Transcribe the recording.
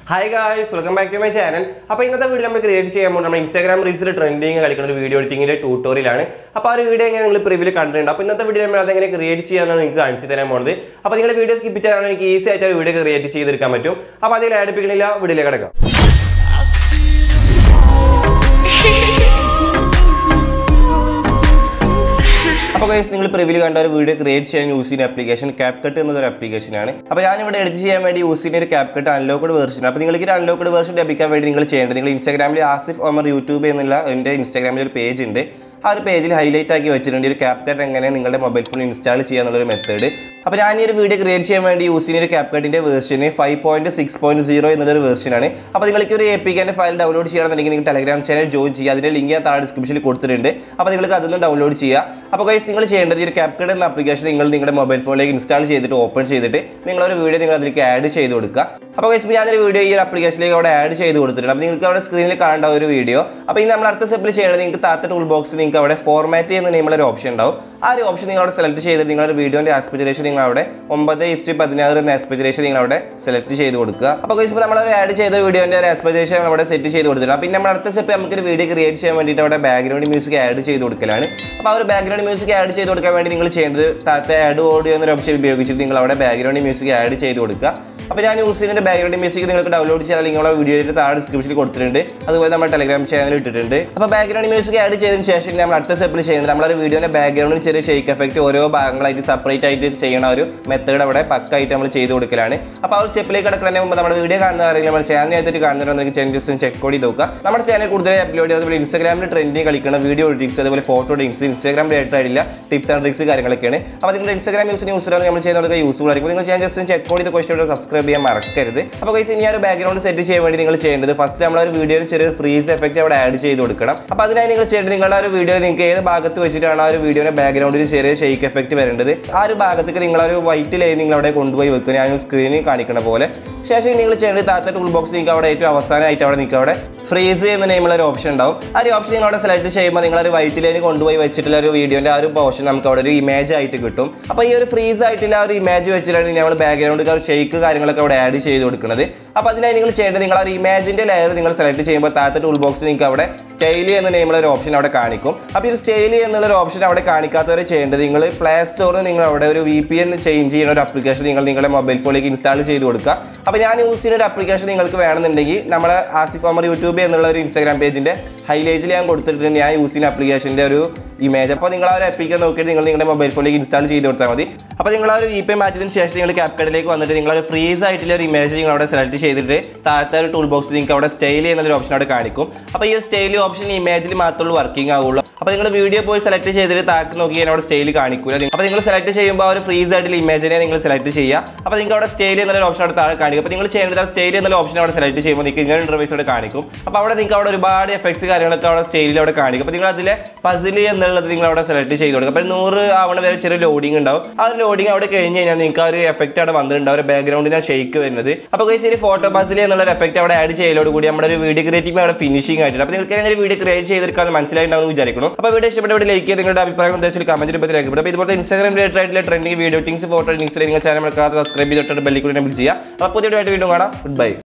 hi guys welcome back to my channel അപ്പോൾ ഇന്നത്തെ video നമ്മൾ ക്രിയേറ്റ് ചെയ്യാൻ പോകുന്നത് നമ്മുടെ ഇൻസ്റ്റാഗ്രാം റീൽസിൽ ട്രെൻഡിങ് കളിക്കുന്ന ഒരു വീഡിയോ എഡിറ്റിംഗിന്റെ ട്യൂട്ടോറിയലാണ് അപ്പോൾ ആ ഒരു വീഡിയോ എങ്ങനെ നിങ്ങൾ പ്രിവ്യൂല് കണ്ടിട്ടുണ്ട് അപ്പോൾ ഇന്നത്തെ വീഡിയോ നമ്മൾ അതെങ്ങനെ ക്രിയേറ്റ് ചെയ്യാമെന്നാണ് നിങ്ങൾക്ക് കാണിച്ചു തരാൻ പോകുന്നത് അപ്പോൾ നിങ്ങൾ വീഡിയോ സ്കിപ്പ് ചെയ്താൽ എനിക്ക് ഈസി ആയിട്ട് വീഡിയോ ക്രിയേറ്റ് ചെയ്തെടുക്കാൻ പറ്റും അപ്പോൾ അതിൽ അടുപ്പിക്കണില്ല വീഡിയോയിലേക്ക് കിടക്കാം അപ്പോൾ ഗൈസ് നിങ്ങൾ പ്രിവ്യൂ കണ്ട ഒരു വീഡിയോ ക്രിയേറ്റ് ചെയ്യാൻ യൂസ് ചെയ്യുന്ന ആപ്ലിക്കേഷൻ ക്യാപ്കട്ട് എന്നൊരു ആപ്ലിക്കേഷനാണ് അപ്പോൾ ഞാനിവിടെ എഡിറ്റ് ചെയ്യാൻ വേണ്ടി യൂസ് ചെയ്യുന്ന ഒരു ക്യാപ്കട്ട് അൺലോക്ക്ഡ് വേർഷൻ അപ്പോൾ നിങ്ങൾക്ക് ഒരു അൺലോക്ക്ഡ് വേർഷൻ ലഭിക്കാൻ വേണ്ടി നിങ്ങൾ ചെയ്യേണ്ടത് നിങ്ങൾ ഇൻസ്റ്റാഗ്രാമിൽ ആസിഫ് ഒമർ യൂട്യൂബ് എന്നുള്ള എൻ്റെ ഇൻസ്റ്റാഗ്രാമിൽ ഒരു പേജ് ഉണ്ട് ആ ഒരു പേജിൽ ഹൈലൈറ്റ് ആക്കി വെച്ചിട്ടുണ്ട് ഈ ഒരു ക്യാപ്കട്ട് എങ്ങനെ നിങ്ങളുടെ മൊബൈൽ ഫോണിൽ ഇൻസ്റ്റാൾ ചെയ്യുക എന്നുള്ളൊരു മെത്തേഡ് അപ്പോൾ ഞാൻ ഈ ഒരു വീഡിയോ ക്രിയേറ്റ് ചെയ്യാൻ വേണ്ടി യൂസ് ചെയ്യുന്ന ഒരു ക്യാപ്കട്ടിൻ്റെ version five point six point zero എന്നുള്ളൊരു വേർഷനാണ് അപ്പോൾ നിങ്ങൾക്ക് ഒരു എ പി കെൻ്റെ ഫയൽ ഡൗൺലോഡ് ചെയ്യണമെന്നുണ്ടെങ്കിൽ നിങ്ങൾ ടെലഗ്രാം ചാനൽ ജോയിൻ ചെയ്യുക അതിൻ്റെ ലിങ്ക് ഞാൻ താഴെ ഡിസ്ക്രിപ്ഷനിൽ കൊടുത്തിട്ടുണ്ട് അപ്പോൾ നിങ്ങൾക്ക് അതൊന്നും ഡൗൺലോഡ് ചെയ്യുക അപ്പോൾ ഗൈസ് നിങ്ങൾ ചെയ്യേണ്ടത് ഈ ഒരു ക്യാപ്കട്ട് എന്ന ആപ്ലിക്കേഷൻ നിങ്ങൾ നിങ്ങളുടെ മൊബൈൽ ഫോണിലേക്ക് ഇൻസ്റ്റാൾ ചെയ്തിട്ട് ഓപ്പൺ ചെയ്തിട്ട് നിങ്ങളൊരു വീഡിയോ നിങ്ങൾ അതിലേക്ക് ആഡ് ചെയ്ത് കൊടുക്കുക അപ്പോൾ ഗൈസ് ഇപ്പോൾ ഞാനൊരു വീഡിയോ ഈ ഒരു ആപ്ലിക്കേഷനിലേക്ക് അവിടെ ആഡ് ചെയ്ത് കൊടുത്തിട്ടുണ്ട് അപ്പോൾ നിങ്ങൾക്ക് അവിടെ സ്ക്രീനിൽ കാണേണ്ട ഒരു വീഡിയോ അപ്പോൾ ഇനി നമ്മൾ അടുത്ത സ്റ്റെപ്പിൽ ചെയ്യേണ്ടത് നിങ്ങൾക്ക് താത്ത ടൂൾ ബോക്സിൽ നിങ്ങൾക്ക് അവിടെ ഫോർമാറ്റ് ചെയ്യുന്ന നെയിമുള്ള ഒരു ഓപ്ഷൻ ഉണ്ടാവും ആ ഒരു ഓപ്ഷൻ നിങ്ങൾ അവിടെ സെലക്ട് ചെയ്തിട്ട് നിങ്ങളുടെ വീഡിയോൻ്റെ ആസ്പെക്ട് റേഷ്യോ നിങ്ങൾ അവിടെ ഒമ്പത് ഇസ്റ്റ് പതിനാറ് എന്ന ആസ്പെക്ട് റേഷ്യോ നിങ്ങൾ അവിടെ സെലക്ട് ചെയ്ത് കൊടുക്കുക അപ്പോൾ ഗൈസ് ഇപ്പോൾ നമ്മൾ ആഡ് ചെയ്ത വീഡിയോൻ്റെ ഒരു ആസ്പെക്ട് റേഷ്യോ നമ്മൾ അവിടെ സെറ്റ് ചെയ്ത് കൊടുത്തിട്ടുണ്ട് പിന്നെ നമ്മൾ അടുത്ത സ്റ്റെപ്പ് നമുക്ക് ഒരു വീഡിയോ ക്രിയേറ്റ് ചെയ്യാൻ വേണ്ടിയിട്ട് അവിടെ ബാക്ക്ഗ്രൗണ്ട് മ്യൂസിക് ആഡ് ചെയ്ത് കൊടുക്കലാണ് അപ്പോൾ ആ ഒരു ബാക്ക്ഗ്രൗണ്ട് മ്യൂസിക് ആഡ് ചെയ്ത് കൊടുക്കാൻ വേണ്ടി നിങ്ങൾ ചെയ്യേണ്ടത് താഴത്തെ ആഡ് ഓഡിയോ എന്നൊരു ഓപ്ഷൻ ഉപയോഗിച്ചിട്ട് നിങ്ങൾ അവിടെ ബാക്ക്ഗ്രൗണ്ട് മ്യൂസിക് ആഡ് ചെയ്ത് കൊടുക്കുക അപ്പോൾ ഞാൻ യൂസ് ചെയ്യുന്ന ബാക്ക്ഗ്രൗണ്ട് മ്യൂസിക് നിങ്ങൾക്ക് ഡൗൺലോഡ് ചെയ്യാൻ അല്ലെങ്കിൽ നിങ്ങളുടെ വീഡിയോയുടെ താഴെ ഡിസ്ക്രിപ്ഷനിൽ കൊടുത്തിട്ടുണ്ട് അതുപോലെ നമ്മൾ ടെലഗ്രാം ചാനൽ ഇട്ടിട്ടുണ്ട് അപ്പോൾ ബാക്ക്ഗ്രൗണ്ട് മ്യൂസിക് ആഡ് ചെയ്തതിന് ശേഷം നമ്മൾ അടുത്ത സ്റ്റെപ്പിൽ ചെയ്യുന്നത് നമ്മളൊരു വീഡിയോയുടെ ബാക്ക്ഗ്രൗണ്ടിൽ ചെറിയ ഷെയ്ക്ക് എഫക്റ്റ് ഓരോ ഭാഗങ്ങളായിട്ട് സെപ്പറേറ്റ് ആയിട്ട് ചെയ്യണ ഒരു മെത്തേഡ് അവിടെ പക്കായിട്ട് നമ്മൾ ചെയ്ത് കൊടുക്കലാണ് അപ്പോൾ ആ ഒരു സ്റ്റെപ്പിലേക്ക് കിടക്കുന്നതിന് മുമ്പ് നമ്മുടെ വീഡിയോ കാണുന്ന ആരെങ്കിലും നമ്മുടെ ചാനൽ ആയിട്ട് കാണുന്നുണ്ടെങ്കിൽ ചേഞ്ചസ് ചെക്ക് കൂടി നോക്കുക നമ്മുടെ ചാനൽ കൂടുതലായി അപ്ലോഡ് ചെയ്യുന്നത് അതുപോലെ ഇൻസ്റ്റാഗ്രാമിൽ ട്രെൻഡിങ് കളിക്കുന്ന വീഡിയോ എഡിറ്റിംഗ്സ് അതുപോലെ ഫോട്ടോ എഡിറ്റിംഗ്സ് ഇൻസ്റ്റാഗ്രാം റിലേറ്റഡ് ആയിട്ടുള്ള ടിപ്സ് ആൻഡ് ട്രിക്സ് കാര്യങ്ങളൊക്കെയാണ് അപ്പോൾ നിങ്ങൾ ഇൻസ്റ്റാഗ്രാം യൂസ് യൂസ് നമ്മൾ ചെയ്യുന്നത് യൂസ്ഫുൾ ആയിരിക്കും നിങ്ങൾ ചെയ്യാൻ ജസ്റ്റ് ചെക്ക് ചെയ്ത് ക്വസ്റ്റൻ സബ്സ്ക്രൈബ് ചെയ്യാൻ മറക്കരുത് അപ്പോൾ കൈസ് ഇനി ആ ഒരു ബാക്ക്ഗ്രൗണ്ട് സെറ്റ് ചെയ്യാൻ വേണ്ടി നിങ്ങൾ ചെയ്യേണ്ടത് ഫസ്റ്റ് നമ്മൾ ഒരു വീഡിയോയിൽ ചെറിയൊരു ഫ്രീസ് എഫക്റ്റ് അവിടെ ആഡ് ചെയ്ത് കൊടുക്കണം അപ്പോൾ അതിനായി നിങ്ങൾ ചെയ്യേണ്ടത് നിങ്ങളുടെ ആ ഒരു വീഡിയോ നിങ്ങൾക്ക് ഏത് ഭാഗത്ത് വെച്ചിട്ടാണ് ആ ഒരു വീഡിയോയുടെ ബാക്ക്ഗ്രൗണ്ടിൽ ചെറിയ ഷെയ്ക്ക് എഫക്റ്റ് വരേണ്ടത് ആ ഒരു ഭാഗത്തേക്ക് നിങ്ങൾ ആ ഒരു വൈറ്റ് ലൈൻ നിങ്ങൾ അവിടെ കൊണ്ടുപോയി വെക്കുക ഞാൻ സ്ക്രീനിൽ കാണിക്കണ പോലെ ശേഷം നിങ്ങൾ ചെയ്യേണ്ടത് താത്ത ടൂൾ ബോക്സ് നിങ്ങൾക്ക് അവിടെ ഏറ്റവും അവസാനമായിട്ട് അവിടെ നിങ്ങൾക്ക് അവിടെ ഫ്രീസ് എന്ന നെയിമുള്ള ഒരു ഓപ്ഷൻ ഉണ്ടാവും ആ ഒരു ഓപ്ഷൻ നിങ്ങൾ അവിടെ സെലക്ട് ചെയ്യുമ്പോൾ നിങ്ങൾ ഒരു വൈറ്റ് ലൈൻ കൊണ്ടുപോയി വെച്ചിട്ടുള്ള ഒരു വീഡിയോൻ്റെ ആ ഒരു പോർഷൻ നമുക്ക് അവിടെ ഒരു ഇമേജ് ആയിട്ട് കിട്ടും അപ്പോൾ ഈ ഒരു ഫ്രീസ് ആയിട്ടുള്ള ആ ഒരു ഇമേജ് വെച്ചിട്ടാണ് നമ്മൾ ബാക്ക്ഗ്രൗണ്ട് ഒരു ഷെയ്ക്ക് കാര്യങ്ങളൊക്കെ അവിടെ ആഡ് ചെയ്ത് കൊടുക്കുന്നത് അപ്പോൾ അതിനായി നിങ്ങൾ ചെയ്യേണ്ടത് നിങ്ങൾ ആ ഒരു ഇമേജിൻ്റെ ലെയർ നിങ്ങൾ സെലക്ട് ചെയ്യുമ്പോൾ താത്ത ടൂൾ ബോക്സ് നിങ്ങൾക്ക് അവിടെ സ്റ്റൈലി എന്ന നെയിമുള്ള ഒരു ഓപ്ഷൻ അവിടെ കാണിക്കും അപ്പോൾ ഈ ഒരു സ്റ്റൈലി എന്നുള്ള ഒരു ഓപ്ഷൻ അവിടെ കാണിക്കാത്തവരെ ചെയ്യേണ്ടത് നിങ്ങൾ പ്ലേ സ്റ്റോറിൽ നിങ്ങൾ അവിടെ ഒരു വി പി എൻ ചേഞ്ച് ചെയ്യുന്ന ഒരു ആപ്ലിക്കേഷൻ നിങ്ങൾ നിങ്ങളുടെ മൊബൈൽ ഫോണിലേക്ക് ഇൻസ്റ്റാൾ ചെയ്ത് കൊടുക്കുക അപ്പോൾ ഞാൻ യൂസ് ചെയ്യുന്ന ഒരു ആപ്ലിക്കേഷൻ നിങ്ങൾക്ക് വേണമെന്നുണ്ടെങ്കിൽ നമ്മളെ ആസിഫ് അമർ യൂട്യൂബ് എന്നുള്ള ഒരു ഇൻസ്റ്റാഗ്രാം പേജിൻ്റെ ഹൈലൈറ്റിൽ ഞാൻ കൊടുത്തിട്ടുണ്ട് ഞാൻ യൂസ് ചെയ്യുന്ന ആപ്ലിക്കേഷൻ്റെ ഒരു ഇമേജ് അപ്പോൾ നിങ്ങൾ ആ ഒരു ആപ്ലിക്കേഷൻ നോക്കിയിട്ട് നിങ്ങൾ നിങ്ങളുടെ മൊബൈൽ ഫോണിലേക്ക് ഇൻസ്റ്റാൾ ചെയ്ത് കൊടുത്താൽ മതി അപ്പോൾ നിങ്ങൾ ആ ഒരു വി പി മാറ്റിയതിന് ശേഷം നിങ്ങൾ ക്യാപ്കട്ടിലേക്ക് വന്നിട്ട് നിങ്ങൾ ഒരു ഫ്രീസ് ആയിട്ടുള്ള ഒരു ഇമേജ് നിങ്ങൾ അവിടെ സെലക്ട് ചെയ്തിട്ട് താഴത്തെ ഒരു ടൂൾ ബോക്സിൽ നിങ്ങൾക്ക് അവിടെ സ്റ്റൈൽ എന്നൊരു ഓപ്ഷൻ അവിടെ കാണിക്കും അപ്പോൾ ഈ സ്റ്റൈൽ ഓപ്ഷൻ ഇമേജിൽ മാത്രമേ വർക്കിംഗ് ആവുള്ളൂ അപ്പോൾ നിങ്ങൾ വീഡിയോ പോയി സെലക്ട് ചെയ്തിട്ട് താഴത്ത് നോക്കി അവിടെ സ്റ്റൈൽ കാണിക്കൂല അപ്പോൾ നിങ്ങൾ സെലക്ട് ചെയ്യുമ്പോൾ ആ ഒരു ഫ്രീസ് ആയിട്ടുള്ള ഇമേജിനെ നിങ്ങൾ സെലക്ട് ചെയ്യുക അപ്പോൾ നിങ്ങൾക്ക് അവിടെ സ്റ്റൈൽ എന്നൊരു ഓപ്ഷൻ അവിടെ താഴെ കാണിക്കും അപ്പോൾ നിങ്ങൾ ചെയ്യേണ്ടത് സ്റ്റൈൽ എന്നുള്ള ഓപ്ഷൻ അവിടെ സെലക്ട് ചെയ്യുമ്പോൾ നിങ്ങൾക്ക് ഇങ്ങനെ ഇന്റർവൈസ് അവിടെ കാണിക്കും അപ്പോൾ അവിടെ നിങ്ങൾക്ക് അവിടെ ഒരുപാട് എഫക്ട്സ് കാര്യങ്ങളൊക്കെ അവിടെ സ്റ്റൈലിൽ അവിടെ കാണിക്കും അപ്പോൾ നിങ്ങൾ അതിലെ പസിൽ എന്നുള്ളത് നിങ്ങൾ അവിടെ സെലക്ട് ചെയ്ത് കൊടുക്കുക അപ്പോൾ നൂറ് ആവണ വരെ ചെറിയ ലോഡിംഗ് ഉണ്ടാവും ആ ഒരു ലോഡിംഗ് അവിടെ കഴിഞ്ഞ് കഴിഞ്ഞാൽ നിങ്ങൾക്ക് ആ ഒരു എഫക്റ്റ് അവിടെ വന്നിട്ടുണ്ട് ഒരു ബാക്ക്ഗ്രൗണ്ടിന് ഷെയ്ക്ക് വരുന്നത് അപ്പോൾ ശരി ഫോട്ടോ പസിൽ എന്നുള്ള ഒരു എഫക്റ്റ് അവിടെ ആഡ് ചെയ്യലോട് കൂടി നമ്മുടെ ഒരു വീഡിയോ ക്രിയേറ്റിംഗ് അവിടെ ഫിനിഷിംഗ് ആയിട്ടുണ്ട് അപ്പോൾ നിങ്ങൾക്ക് എങ്ങനെ വീഡിയോ ക്രിയേറ്റ് ചെയ്തെടുക്കാമെന്ന് മനസ്സിലായിട്ടുണ്ടാവും വിചാരിക്കുന്നു അപ്പോൾ വീഡിയോ ഇഷ്ടപ്പെട്ട വീഡിയോ ലൈക്ക് ചെയ്ത് നിങ്ങളുടെ അഭിപ്രായം ഉദ്ദേശിച്ച് കമന്റ് രൂപത്തിൽ രേഖപ്പെടും അപ്പോൾ ഇതുപോലെ ഇൻസ്റ്റാഗ്രാം റിലേറ്റഡ് ആയിട്ടുള്ള ട്രെൻഡിങ് വീഡിയോ ടിങ്സ് ഫോട്ടോ ടിങ്സിൽ നിങ്ങൾ ചാനൽ മറക്കാതെ സബ്സ്ക്രൈബ് ചെയ്തിട്ട് ബെല്ലിക്കൂടി എനബിൾ ചെയ്യുക അപ്പോൾ പുതിയ വീഡിയോ ആയിട്ട് വീണ്ടും കാണാം ഗുഡ് ബൈ